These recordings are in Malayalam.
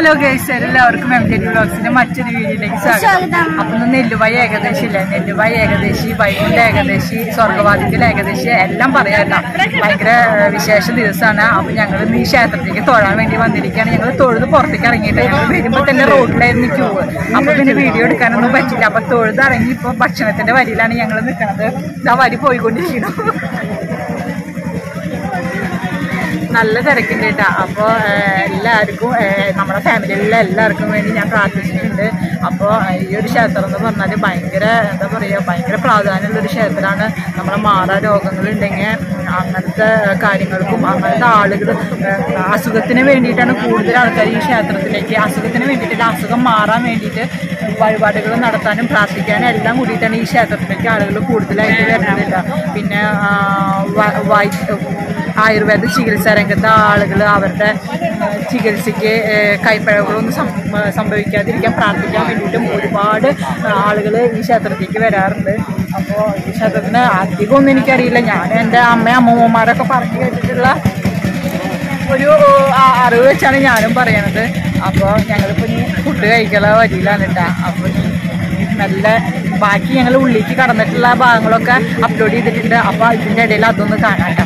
ഹലോ ഗൈസ് എല്ലാവർക്കും എം ജെ ബ്ലോഗ്സിന്റെ മറ്റൊരു വീഡിയോയിലേക്ക് സ്വാഗതം അപ്പൊ ഇന്ന് നെല്ലുവായി ഏകദേശം ഇല്ല നെല്ലുവായി ഏകദേശി വൈകുണ്ഠ ഏകദേശി സ്വർഗവാദിക്കൽ ഏകദേശി എല്ലാം പറയാട്ടോ ഭയങ്കര ഏഹ്, വിശേഷ ദിവസമാണ് അപ്പൊ ഞങ്ങൾ ഇന്ന് ഈ ക്ഷേത്രത്തിലേക്ക് തൊഴാൻ വേണ്ടി വന്നിരിക്കുകയാണ് ഞങ്ങൾ തൊഴുത് പുറത്തേക്ക് ഇറങ്ങിയിട്ട് ഞങ്ങൾ വരുമ്പോൾ തന്നെ റോഡിലായിരുന്നു ക്യൂ അപ്പൊ പിന്നെ വീഡിയോ എടുക്കാനൊന്നും പറ്റില്ല അപ്പൊ തൊഴുത് ഇറങ്ങി ഇപ്പൊ ഭക്ഷണത്തിന്റെ വരിയിലാണ് ഞങ്ങൾ നിൽക്കുന്നത് ഇതാ വരി പോയിക്കൊണ്ടിരിക്കുന്നു നല്ല തിരക്കുണ്ട് കേട്ടോ അപ്പോൾ എല്ലാവർക്കും ഏഹ്, നമ്മുടെ ഫാമിലിയിലെ എല്ലാവർക്കും വേണ്ടി ഞാൻ പ്രാർത്ഥിച്ചിട്ടുണ്ട് അപ്പോൾ ഈ ഒരു ക്ഷേത്രം എന്ന് പറഞ്ഞാൽ ഭയങ്കര എന്താ പറയുക ഭയങ്കര പ്രാധാന്യമുള്ള ഒരു ക്ഷേത്രമാണ് നമ്മുടെ മാറാ രോഗങ്ങളുണ്ടെങ്കിൽ അങ്ങനത്തെ കാര്യങ്ങൾക്കും അങ്ങനത്തെ ആളുകൾ അസുഖത്തിന് വേണ്ടിയിട്ടാണ് കൂടുതൽ ആൾക്കാർ ഈ ക്ഷേത്രത്തിലേക്ക് അസുഖത്തിന് വേണ്ടിയിട്ട് അസുഖം മാറാൻ വേണ്ടിയിട്ട് വഴിപാടുകൾ നടത്താനും പ്രാർത്ഥിക്കാനും എല്ലാം കൂടിയിട്ടാണ് ഈ ക്ഷേത്രത്തിലേക്ക് ആളുകൾ കൂടുതലായിട്ട് വരുന്നത് പിന്നെ ആ, വ- വൈ- ആയുർവേദ ചികിത്സാ രംഗത്തെ ആളുകൾ അവരുടെ ആ, ചികിത്സയ്ക്ക് ഏ, കൈപ്പിഴകളൊന്നും സം- ആ, സംഭവിക്കാതിരിക്കാൻ പ്രാർത്ഥിക്കാൻ വേണ്ടിയിട്ടും ഒരുപാട് ആളുകൾ ഈ ക്ഷേത്രത്തിലേക്ക് വരാറുണ്ട് അപ്പോൾ ഈ ക്ഷേത്രത്തിന് അധികമൊന്നും എനിക്കറിയില്ല ഞാൻ എൻ്റെ അമ്മ അമ്മൂമ്മമാരൊക്കെ പറഞ്ഞു കേട്ടിട്ടുള്ള ഒരു ആ, അറിവ് വെച്ചാണ് ഞാനും പറയണത് അപ്പോൾ ഞങ്ങളിപ്പോൾ ഇനി ഫുഡ് കഴിക്കാനുള്ള വരിയിലാണ് കേട്ടോ അപ്പോൾ ഇനി നല്ല ബാക്കി ഞങ്ങൾ ഉള്ളിലേക്ക് കടന്നിട്ടുള്ള ഭാഗങ്ങളൊക്കെ അപ്ലോഡ് ചെയ്തിട്ടുണ്ട് അപ്പോൾ ഇതിൻ്റെ ഇടയിൽ അതൊന്ന് കാണാം കേട്ടോ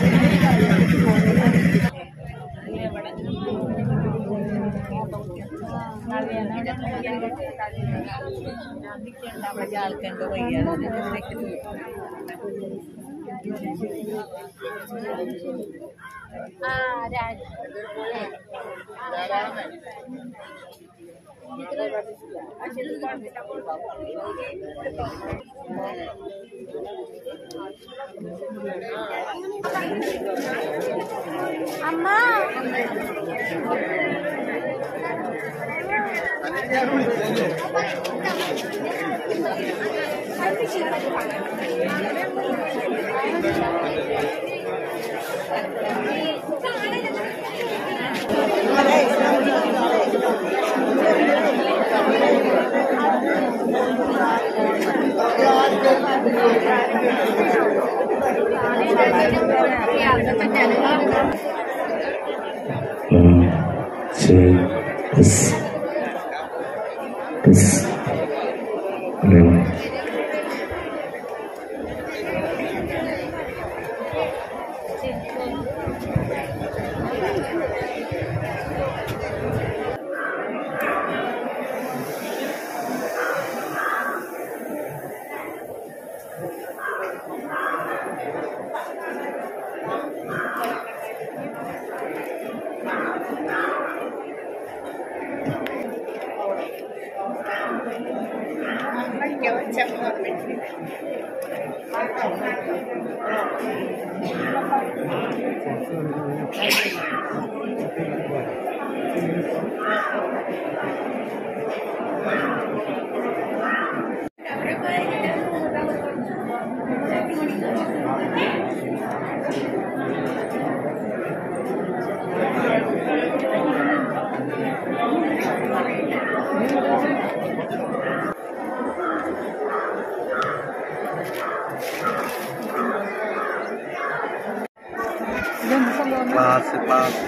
One, two, this, this, no. Class class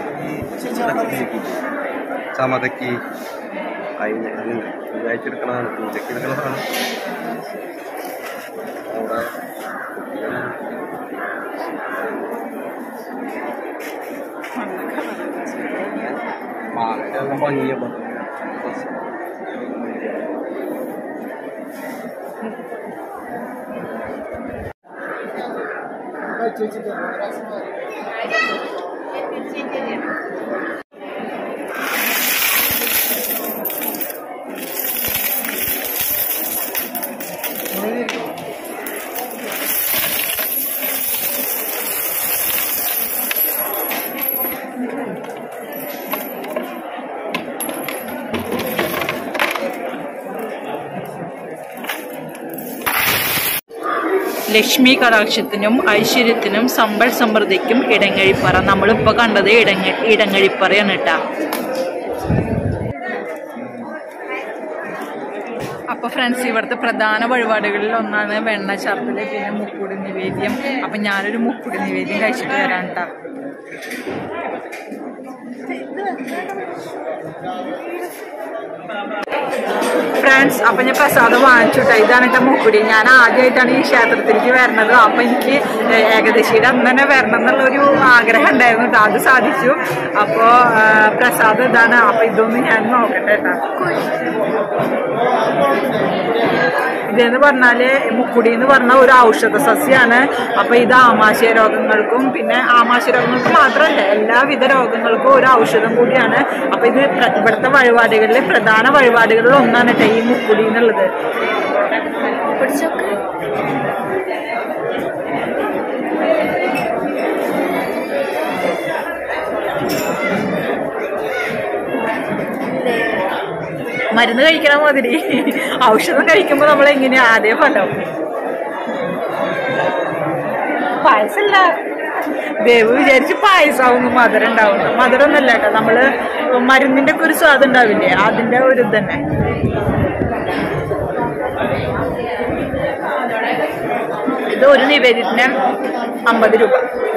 ചമതക്കി അതിന് അതിന് വ്യാഴ്ച എടുക്കണതാണ് പൂജയ്ക്ക് എടുക്കണതാണ് അവിടെ കുട്ടികൾ മാങ്ങയുടെ എല്ലാം ഭംഗിയപ്പോൾ ലക്ഷ്മി കടാക്ഷത്തിനും ഐശ്വര്യത്തിനും സമ്പൽ സമൃദ്ധിക്കും ഇടങ്ങഴിപ്പറ നമ്മളിപ്പോൾ കണ്ടത് ഇടങ്ങ ഇടങ്ങഴിപ്പറയാണ് കേട്ടാ അപ്പൊ ഫ്രണ്ട്സ് ഇവിടുത്തെ പ്രധാന വഴിപാടുകളിൽ ഒന്നാണ് വെണ്ണ ചർത്തല് പിന്നെ മുക്കുടി നിവേദ്യം അപ്പൊ ഞാനൊരു മുക്കുടി നിവേദ്യം കഴിച്ചിട്ട് വരാം കേട്ടാ ഫ്രണ്ട്സ് അപ്പൊ ഞാൻ പ്രസാദം വാങ്ങിച്ചു കേട്ടോ ഇതാണ് എന്റെ മുക്കുടി ഞാൻ ആദ്യമായിട്ടാണ് ഈ ക്ഷേത്രത്തിലേക്ക് വരുന്നത് അപ്പൊ എനിക്ക് ഏകദേശം അന്ന് തന്നെ വരണം എന്നുള്ള ഒരു ആഗ്രഹം ഉണ്ടായിരുന്നു കേട്ടോ അത് സാധിച്ചു അപ്പോ ആ, പ്രസാദം ഇതാണ് അപ്പൊ ഇതൊന്ന് ഞാൻ നോക്കട്ടെ കേട്ടോ ഇതെന്ന് പറഞ്ഞാല് മുക്കുടി എന്ന് പറഞ്ഞ ഒരു ഔഷധ സസ്യമാണ് അപ്പൊ ഇത് ആമാശയ രോഗങ്ങൾക്കും പിന്നെ ആമാശയ രോഗങ്ങൾക്ക് മാത്രമല്ല എല്ലാവിധ രോഗങ്ങൾക്കും ഒരു ഔഷധം കൂടിയാണ് അപ്പൊ ഇത് പ്ര- ഇവിടുത്തെ വഴിപാടുകളിൽ പ്രധാന വഴിപാടുകളിൽ ഒന്നാണ് കേട്ടോ ഈ മുക്കുടി എന്നുള്ളത് മരുന്ന് കഴിക്കണ മാതിരി ഔഷധം കഴിക്കുമ്പോ നമ്മൾ എങ്ങനെയാ ആദ്യം ഫലം പായസല്ല ദേവ് വിചാരിച്ച് പായസാവുന്നു മധുരം ഉണ്ടാവുന്നു മധുരം ഒന്നല്ല കേട്ടോ നമ്മള് മരുന്നിന്റെ ഒക്കെ ഒരു സ്വാദ് ഉണ്ടാവില്ലേ അതിന്റെ ഒരു ഇത് തന്നെ ഇത് ഒരു നിവേദ്യത്തിന് അമ്പത് രൂപ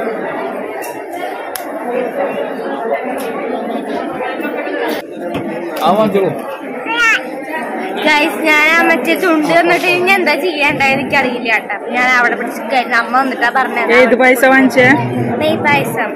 ഗൈസ് ഞാൻ ആ മറ്റേ ചുണ്ട് വന്നിട്ട് ഇനി എന്താ ചെയ്യണ്ടായത് എനിക്കറിയില്ല കേട്ടോ അപ്പൊ ഞാൻ അവിടെ പിടിച്ചിരിക്കായിരുന്നു അമ്മ വന്നിട്ടാ പറഞ്ഞത് ഏത് പൈസ വാങ്ങിച്ചേ നെയ് പായസം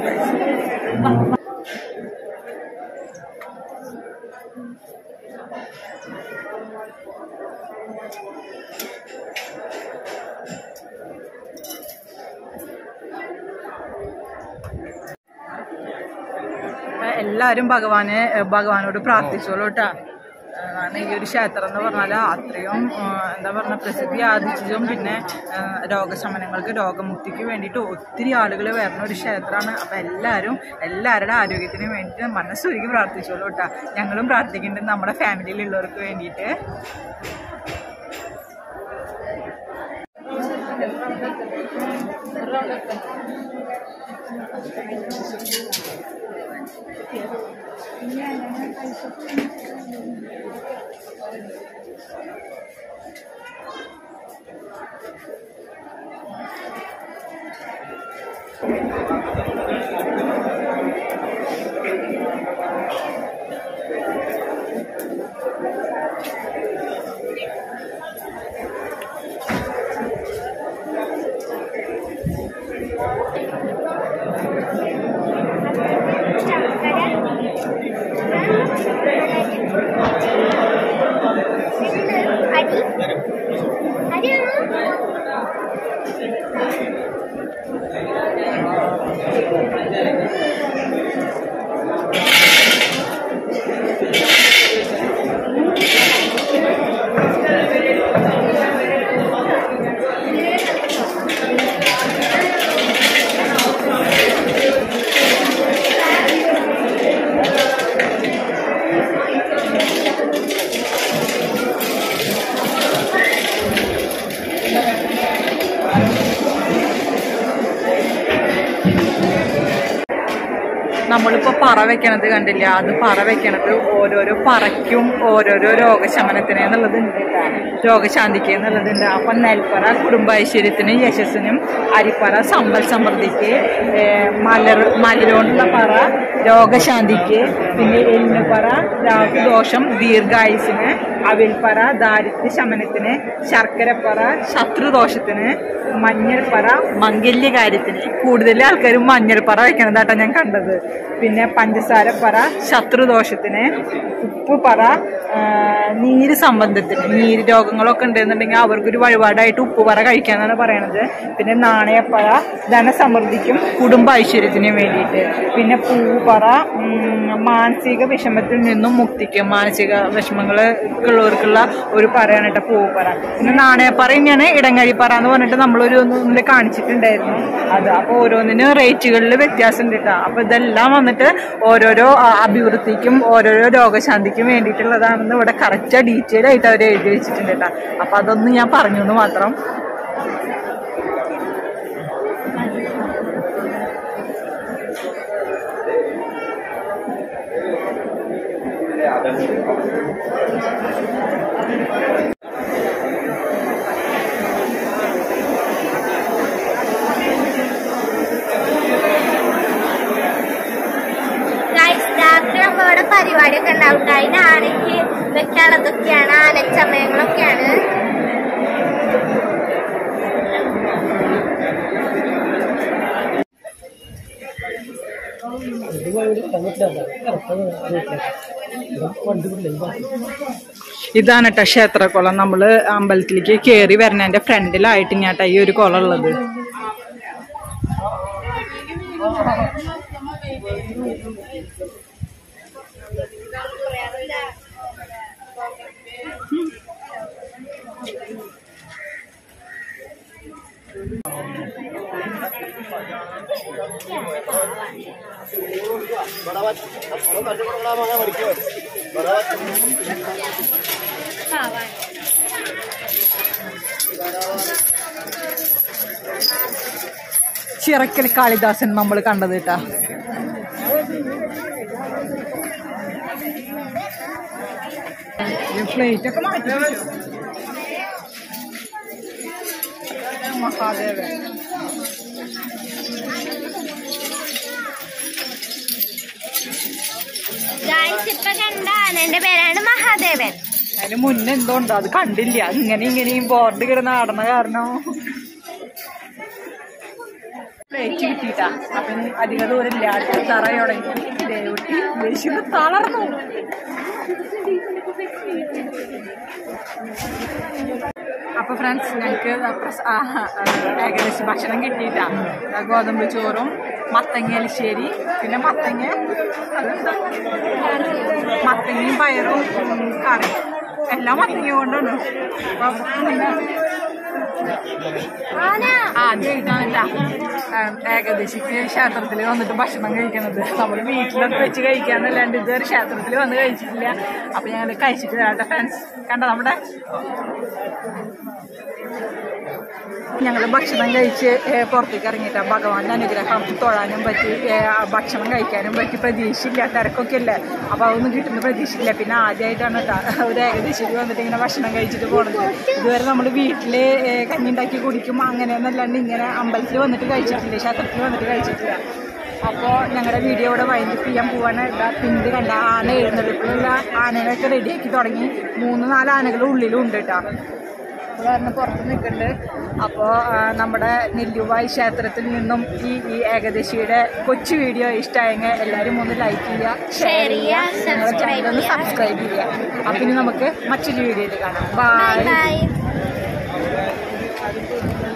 എല്ലാവരും ഭഗവാനെ ഭഗവാനോട് പ്രാർത്ഥിച്ചോളൂ കേട്ടാ കാരണം ഈ ഒരു ക്ഷേത്രം എന്ന് പറഞ്ഞാൽ അത്രയും ആ, എന്താ പറയുക പ്രസിദ്ധി ആർജിച്ചതും പിന്നെ ആ, രോഗശമനങ്ങൾക്ക് രോഗമുക്തിക്ക് വേണ്ടിയിട്ട് ഒത്തിരി ആളുകൾ വരുന്ന ഒരു ക്ഷേത്രമാണ് അപ്പം എല്ലാവരും എല്ലാവരുടെ ആരോഗ്യത്തിന് വേണ്ടിയിട്ട് മനസ്സൊരുക്കി പ്രാർത്ഥിച്ചോളൂ കേട്ടാ ഞങ്ങളും പ്രാർത്ഥിക്കുന്നുണ്ട് നമ്മുടെ ഫാമിലിയിലുള്ളവർക്ക് വേണ്ടിയിട്ട് അടി അടിയാണോ നമ്മളിപ്പോ പറ വെക്കണത് കണ്ടില്ല അത് പറ വെക്കണത് ഓരോരോ പറയ്ക്കും ഓരോരോ രോഗശമനത്തിന് എന്നുള്ളതുണ്ട് കേട്ടോ. രോഗശാന്തിക്ക് എന്നുള്ളതുണ്ട് അപ്പൊ നെൽപ്പറ കുടുംബൈശ്വര്യത്തിനും യശസ്സിനും അരിപ്പറ സമ്പൽ സമൃദ്ധിക്ക് ഏഹ് മലർ മലരോണ്ടുള്ള പറ രോഗശാന്തിക്ക് പിന്നെ എല്ലുപറ രാഹുദോഷം ദീർഘായുസിന് അവിൽപ്പറ ദാരിദ്ര്യ ശമനത്തിന് ശർക്കരപ്പറ ശത്രുദോഷത്തിന് മഞ്ഞൾപ്പറ മംഗല്യകാര്യത്തിന് കൂടുതൽ ആൾക്കാരും മഞ്ഞൾപ്പറ വെക്കണതാട്ടോ ഞാൻ കണ്ടത് പിന്നെ പഞ്ചസാരപ്പറ ശത്രുദോഷത്തിന് ഉപ്പുപറ ആ, നീര് സംബന്ധത്തിന് നീര് രോഗങ്ങളൊക്കെ ഉണ്ടെന്നുണ്ടെങ്കിൽ അവർക്കൊരു വഴിപാടായിട്ട് ഉപ്പുപറ കഴിക്കാന്നാണ് പറയണത് പിന്നെ നാണയപ്പറ ധനസമൃദ്ധിക്കും കുടുംബ ഐശ്വര്യത്തിനും വേണ്ടിയിട്ട് പിന്നെ പൂപ്പറ ഉം, മാനസിക വിഷമത്തിൽ നിന്നും മുക്തിക്കും മാനസിക വിഷമങ്ങൾ ഉള്ളവർക്കുള്ള ഒരു പറയാണ് കേട്ടോ പൂപ്പറ പിന്നെ നാണയപ്പറ തന്നെയാണ് ഇടങ്ങഴിപ്പറ എന്ന് പറഞ്ഞിട്ട് നമ്മളൊരു ഒന്നിൽ കാണിച്ചിട്ടുണ്ടായിരുന്നു അത് അപ്പോൾ ഓരോന്നിനും റേറ്റുകളിൽ വ്യത്യാസം ഉണ്ട് കേട്ടോ അപ്പോൾ ഇതെല്ലാം വന്നിട്ട് ഓരോരോ ആ, അഭിവൃദ്ധിക്കും ഓരോരോ രോഗശാന്തിക്കും വേണ്ടിയിട്ടുള്ളതാണെന്ന് ഇവിടെ കറക്റ്റ് ഡീറ്റെയിൽ ആയിട്ട് അവർ എഴുതി വെച്ചിട്ടുണ്ട് കേട്ടോ അപ്പോൾ അതൊന്നും ഞാൻ പറഞ്ഞു എന്ന് മാത്രം ഗൈസ് രാത്രി അപ്പൊ ഇവിടെ പരിപാടി പരിപാടിയൊക്കെ ഉണ്ടാവും ട്ടോ. അതിന് ആനയ്ക്ക് വെക്കാനുള്ളതൊക്കെയാണ് ആനച്ചമയങ്ങളൊക്കെയാണ് ഇതാണ് കേട്ടോ ക്ഷേത്രക്കുളം നമ്മള് അമ്പലത്തിലേക്ക് കയറി വരണതിന്റെ ഫ്രണ്ടിലായിട്ട് ഞാട്ടാ ഈ ഒരു കുളം ഉള്ളത് ചിറക്കൽ കാളിദാസൻ നമ്മൾ കണ്ടത് കേട്ടാ പ്ലേറ്റ് ഒക്കെ മാറ്റി വെച്ചു. മഹാദേവൻ ഗായ്സ് ഇപ്പൊ കണ്ട ആനന്റെ പേരാണ് മഹാദേവൻ അതിന് മുന്നേ എന്തോ ഉണ്ടോ അത് കണ്ടില്ല ഇങ്ങനെ ഇങ്ങനെയും ബോർഡ് കിടന്ന് ആടണ കാരണം പ്ലേറ്റ് കിട്ടിയിട്ടാ അപ്പൊ ഇനി അധിക ദൂരം ഇല്ല അടുത്ത തറ തുടങ്ങി ദേവട്ടി ദേഷ്യം തളർന്നു അപ്പൊ ഫ്രണ്ട്സ് ഞങ്ങൾക്ക് പ്രസ- ആ, ആ, ഏകദേശം ഭക്ഷണം കിട്ടിയിട്ടാ ആ, ഗോതമ്പ് ചോറും മത്തങ്ങ എലിശ്ശേരി പിന്നെ മത്തങ്ങ അതെന്താ മത്തങ്ങയും പയറും ഉം, കറി എല്ലാം മത്തങ്ങ കൊണ്ടാണ് അപ്പൊ പിന്നെ ആന ആദ്യമായിട്ടാണ് ഏകദേശിക്ക് ക്ഷേത്രത്തിൽ വന്നിട്ട് ഭക്ഷണം കഴിക്കണത് നമ്മൾ വീട്ടിലൊക്കെ വെച്ച് കഴിക്കാന്നല്ലാണ്ട് ഇതുവരെ ക്ഷേത്രത്തിൽ വന്ന് കഴിച്ചിട്ടില്ല അപ്പൊ ഞങ്ങൾ കഴിച്ചിട്ട് വരാട്ടെ ഫ്രണ്ട്സ് കണ്ടോ നമ്മുടെ ഞങ്ങൾ ഭക്ഷണം കഴിച്ച് ഏ, പുറത്തേക്ക് ഇറങ്ങിയിട്ടാ ഭഗവാന്റെ അനുഗ്രഹം തൊഴാനും പറ്റി ഏ, ആ ഭക്ഷണം കഴിക്കാനും പറ്റി പ്രതീക്ഷയില്ല തിരക്കൊക്കെ അല്ലേ അപ്പൊ അതൊന്നും കിട്ടുന്ന പ്രതീക്ഷയില്ല പിന്നെ ആദ്യമായിട്ടാണ് ട്ടാ ഒരു ഏകദേശം വന്നിട്ട് ഇങ്ങനെ ഭക്ഷണം കഴിച്ചിട്ട് പോണത് ഇതുവരെ നമ്മൾ വീട്ടില് ഏ, കഞ്ഞി ഉണ്ടാക്കി കുടിക്കും അങ്ങനെയൊന്നല്ലാണ്ട് ഇങ്ങനെ അമ്പലത്തിൽ വന്നിട്ട് കഴിച്ചിട്ടില്ല ക്ഷേത്രത്തിൽ വന്നിട്ട് കഴിച്ചിട്ടില്ല അപ്പോൾ ഞങ്ങളുടെ വീഡിയോ ഇവിടെ വൈൻഡപ്പ് ചെയ്യാൻ പോവാണ് ഇതാ പിന്നീട് കണ്ട ആന എഴുന്നള്ളിപ്പിലുള്ള ആനകളൊക്കെ റെഡിയാക്കി തുടങ്ങി മൂന്ന് നാല് ആനകൾ ഉള്ളിലും ഉണ്ട് കേട്ടോ അത് കാരണം പുറത്ത് നിൽക്കുന്നുണ്ട് അപ്പോൾ നമ്മുടെ നെല്ലുവായി ക്ഷേത്രത്തിൽ നിന്നും ഈ ഈ ഏകദേശിയുടെ കൊച്ചു വീഡിയോ ഇഷ്ടമായെങ്കിൽ എല്ലാവരും ഒന്ന് ലൈക്ക് ചെയ്യുക ഷെയർ ചെയ്യുക ഞങ്ങളുടെ ചാനൽ ഒന്ന് സബ്സ്ക്രൈബ് സബ്സ്ക്രൈബ് ചെയ്യുക അപ്പം ഇനി നമുക്ക് മറ്റൊരു വീഡിയോയിൽ കാണാം ബൈ ബൈ ബൈ